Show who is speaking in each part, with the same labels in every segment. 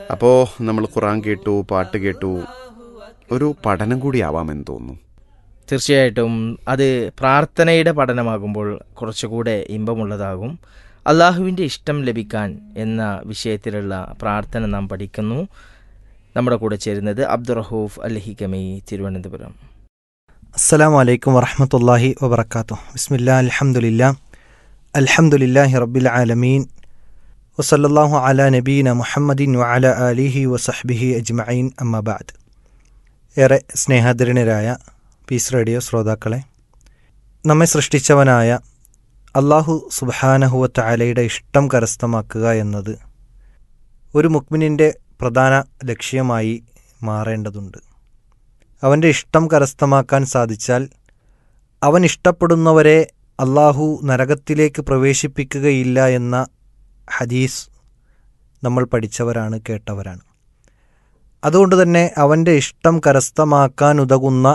Speaker 1: അപ്പോൾ നമ്മൾ ഖുറാൻ കേട്ടു പാട്ട് കേട്ടു ഒരു പഠനം കൂടി ആവാമെന്ന് തോന്നുന്നു
Speaker 2: തീർച്ചയായിട്ടും അത് പ്രാർത്ഥനയുടെ പഠനമാകുമ്പോൾ കുറച്ചുകൂടെ ഇമ്പമുള്ളതാകും അള്ളാഹുവിൻ്റെ ഇഷ്ടം ലഭിക്കാൻ എന്ന വിഷയത്തിലുള്ള പ്രാർത്ഥന നാം പഠിക്കുന്നു നമ്മുടെ കൂടെ ചേരുന്നത് അബ്ദുറഹൂഫ് അൽഹിക്കമി തിരുവനന്തപുരം
Speaker 3: അസ്സലാമു അലൈക്കും വറഹമത്തല്ലാഹി വബർക്കാത്തു ബിസ്മില്ലാ അൽഹംദുലില്ലാ അൽഹംദുലില്ലാഹി റബ്ബിൽ ആലമീൻ വസല്ലല്ലാഹു അലാ നബീന മുഹമ്മദിൻ വഅല ആലിഹി വസഹ്ബിഹി അജ്മഈൻ അമ്മബാദ് ഏറെ സ്നേഹാദരണരായ പീസ് റേഡിയോ ശ്രോതാക്കളെ നമ്മെ സൃഷ്ടിച്ചവനായ അള്ളാഹു സുബാനഹുവ തആലയുടെ ഇഷ്ടം കരസ്ഥമാക്കുക എന്നത് ഒരു മുക്മിനിൻ്റെ പ്രധാന ലക്ഷ്യമായി മാറേണ്ടതുണ്ട് അവൻ്റെ ഇഷ്ടം കരസ്ഥമാക്കാൻ സാധിച്ചാൽ അവൻ ഇഷ്ടപ്പെടുന്നവരെ അള്ളാഹു നരകത്തിലേക്ക് പ്രവേശിപ്പിക്കുകയില്ല എന്ന ഹദീസ് നമ്മൾ പഠിച്ചവരാണ് കേട്ടവരാണ് അതുകൊണ്ട് തന്നെ അവൻ്റെ ഇഷ്ടം കരസ്ഥമാക്കാൻ ഉതകുന്ന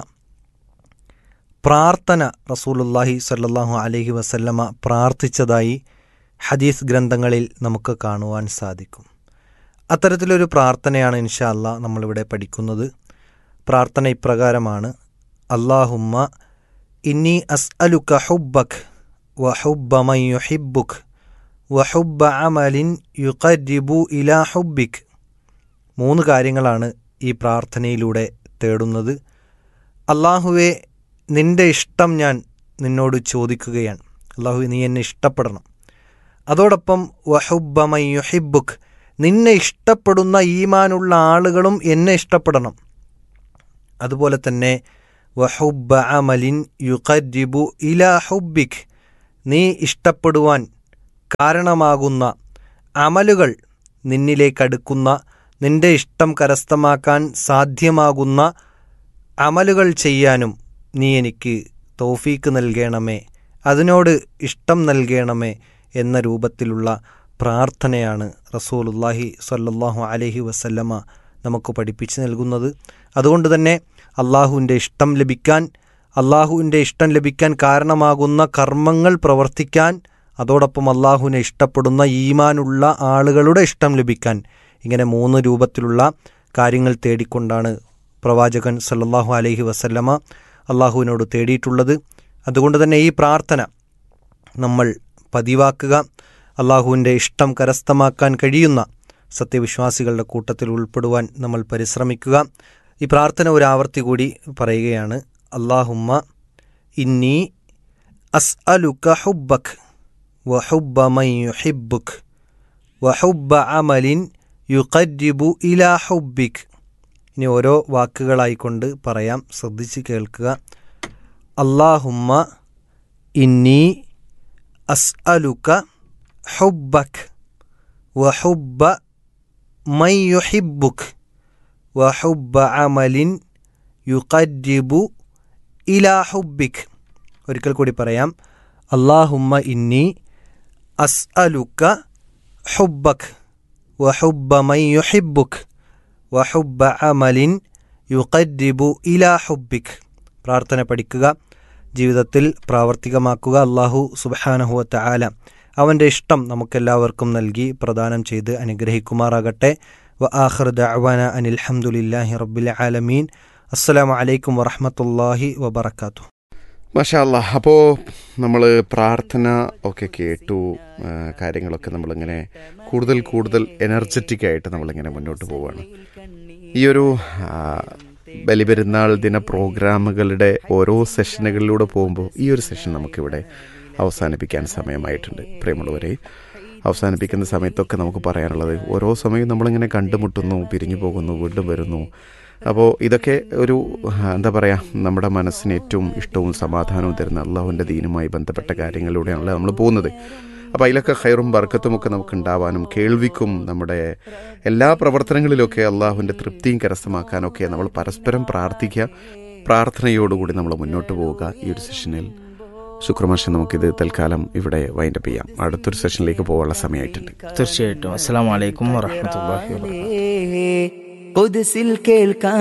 Speaker 3: പ്രാർത്ഥന റസൂലുല്ലാഹി സല്ലാഹു അലഹി വസല്ലമ പ്രാർത്ഥിച്ചതായി ഹദീസ് ഗ്രന്ഥങ്ങളിൽ നമുക്ക് കാണുവാൻ സാധിക്കും അത്തരത്തിലൊരു പ്രാർത്ഥനയാണ് ഇൻഷാ അല്ലാ നമ്മളിവിടെ പഠിക്കുന്നത് പ്രാർത്ഥന ഇപ്രകാരമാണ് അള്ളാഹുമ്മ ഇന്നി അസ് അലുക ഹുബ്ബക് വഹുബ്ബ മൻ യുഹിബ്ബുക് വഹുബ്ബ അമലിൻ യുഖരിബു ഇലാ ഹുബ്ബിക് മൂന്ന് കാര്യങ്ങളാണ് ഈ പ്രാർത്ഥനയിലൂടെ തേടുന്നത് അള്ളാഹുവെ നിന്റെ ഇഷ്ടം ഞാൻ നിന്നോട് ചോദിക്കുകയാണ് അള്ളാഹു നീ എന്നെ ഇഷ്ടപ്പെടണം അതോടൊപ്പം വഹുബ്ബ മൻ യുഹിബ്ബുക് നിന്നെ ഇഷ്ടപ്പെടുന്ന ഈമാനുള്ള ആളുകളും എന്നെ ഇഷ്ടപ്പെടണം അതുപോലെ തന്നെ വഹുബ്ബ അമലിൻ യുഖരിബു ഇലാ ഹുബ്ബിക് നീ ഇഷ്ടപ്പെടുവാൻ കാരണമാകുന്ന അമലുകൾ നിന്നിലേക്കടുക്കുന്ന നിന്റെ ഇഷ്ടം കരസ്ഥമാക്കാൻ സാധ്യമാകുന്ന അമലുകൾ ചെയ്യാനും നീ എനിക്ക് തൗഫീക്ക് നൽകണമേ അതിനോട് ഇഷ്ടം നൽകണമേ എന്ന രൂപത്തിലുള്ള പ്രാർത്ഥനയാണ് റസൂലുല്ലാഹി സ്വല്ലല്ലാഹു അലൈഹി വസല്ലമ നമുക്ക് പഠിപ്പിച്ചു നൽകുന്നത് അതുകൊണ്ട് തന്നെ അള്ളാഹുവിൻ്റെ ഇഷ്ടം ലഭിക്കാൻ അള്ളാഹുവിൻ്റെ ഇഷ്ടം ലഭിക്കാൻ കാരണമാകുന്ന കർമ്മങ്ങൾ പ്രവർത്തിക്കാൻ അതോടൊപ്പം അള്ളാഹുവിനെ ഇഷ്ടപ്പെടുന്ന ഈമാനുള്ള ആളുകളുടെ ഇഷ്ടം ലഭിക്കാൻ ഇങ്ങനെ മൂന്ന് രൂപത്തിലുള്ള കാര്യങ്ങൾ തേടിക്കൊണ്ടാണ് പ്രവാചകൻ സല്ലല്ലാഹു അലൈഹി വസല്ലമ അള്ളാഹുവിനോട് തേടിയിട്ടുള്ളത് അതുകൊണ്ട് തന്നെ ഈ പ്രാർത്ഥന നമ്മൾ പതിവാക്കുക അള്ളാഹുവിൻ്റെ ഇഷ്ടം കരസ്ഥമാക്കാൻ കഴിയുന്ന സത്യവിശ്വാസികളുടെ കൂട്ടത്തിൽ ഉൾപ്പെടുവാൻ നമ്മൾ പരിശ്രമിക്കുക ഈ പ്രാർത്ഥന ഒരു ആവർത്തി കൂടി പറയുകയാണ് അള്ളാഹുമ്മ ഇന്നി അസ് അലുക ഹുബ്ബക് വഹുബ്ബ മൻ യുഹിബ്ബുക് വഹുബ്ബ അമലിൻ യുഖരിബു ഇലാ ഹുബ്ബിക് ഇനി ഓരോ വാക്കുകളായിക്കൊണ്ട് പറയാം ശ്രദ്ധിച്ച് കേൾക്കുക അള്ളാഹുമ്മ ഇന്നി അസ് അലുക ഹുബ്ബക് വഹുബ്ബ മൻ യുഹിബ്ബുക് വഹുബ്ബ അമലിൻ യുഖരിബു ഇലാ ഹുബ്ബിക് ഒരിക്കൽ കൂടി പറയാം അള്ളാഹുമ്മ ഇന്നി അസ് അലുക ഹുബ്ബക് വഹുബ്ബ മൻ യുഹിബ്ബുക് വഹുബ്ബ അമലിൻ യുഖരിബു ഇലാ ഹുബ്ബിക് പ്രാർത്ഥന പഠിക്കുക ജീവിതത്തിൽ പ്രാവർത്തികമാക്കുക അള്ളാഹു സുബാനഹുവത്ത ആല അവൻ്റെ ഇഷ്ടം നമുക്കെല്ലാവർക്കും നൽകി പ്രദാനം ചെയ്ത് അനുഗ്രഹിക്കുമാറാകട്ടെ വ ആഖിർ ദഅവാന അനിൽ ഹംദുലില്ലാഹി റബ്ബിൽ ആലമീൻ അസ്സലാമു അലൈക്കും വറഹ്മത്തുള്ളാഹി വബറകാതുഹു
Speaker 1: മാഷാ അല്ലാ അപ്പോൾ നമ്മൾ പ്രാർത്ഥന ഒക്കെ കേട്ടു ആ, കാര്യങ്ങളൊക്കെ നമ്മളിങ്ങനെ കൂടുതൽ കൂടുതൽ എനർജറ്റിക് ആയിട്ട് നമ്മളിങ്ങനെ മുന്നോട്ട് പോവുകയാണ് ഈ ഒരു ആ, ബലിപെരുന്നാൾ ദിന പ്രോഗ്രാമുകളുടെ ഓരോ സെഷനുകളിലൂടെ പോകുമ്പോൾ ഈ ഒരു സെഷൻ നമുക്കിവിടെ അവസാനിപ്പിക്കാൻ സമയമായിട്ടുണ്ട് പ്രിയമുള്ളവരെ അവസാനിപ്പിക്കുന്ന സമയത്തൊക്കെ നമുക്ക് പറയാനുള്ളത് ഓരോ സമയവും നമ്മളിങ്ങനെ കണ്ടുമുട്ടുന്നു പിരിഞ്ഞു പോകുന്നു വീണ്ടും വരുന്നു അപ്പോൾ ഇതൊക്കെ ഒരു ആ, എന്താ പറയുക നമ്മുടെ മനസ്സിന് ഏറ്റവും ഇഷ്ടവും സമാധാനവും തരുന്ന അള്ളാഹുവിൻ്റെ ദീനുമായി ബന്ധപ്പെട്ട കാര്യങ്ങളിലൂടെയാണല്ലോ നമ്മൾ പോകുന്നത് അപ്പോൾ അതിലൊക്കെ ഹൈറും ബർക്കത്തും ഒക്കെ നമുക്ക് ഉണ്ടാവാനും കേൾവിക്കും നമ്മുടെ എല്ലാ പ്രവർത്തനങ്ങളിലൊക്കെ അള്ളാഹുവിൻ്റെ തൃപ്തിയും കരസ്ഥമാക്കാനൊക്കെ നമ്മൾ പരസ്പരം പ്രാർത്ഥിക്കുക പ്രാർത്ഥനയോടുകൂടി നമ്മൾ മുന്നോട്ട് പോവുക ഈ ഒരു സെഷനിൽ ശുക്രമാഷം നമുക്കിത് തൽക്കാലം ഇവിടെ വൈൻഡപ്പ് ചെയ്യാം അടുത്തൊരു സെഷനിലേക്ക് പോകാനുള്ള സമയമായിട്ടുണ്ട്
Speaker 2: തീർച്ചയായിട്ടും അസ്സാം വലൈക്കും വാഹമത്തല്ലാഹി വാബർക്കാത്തു
Speaker 4: കുതിസിൽ കേൾക്കാൻ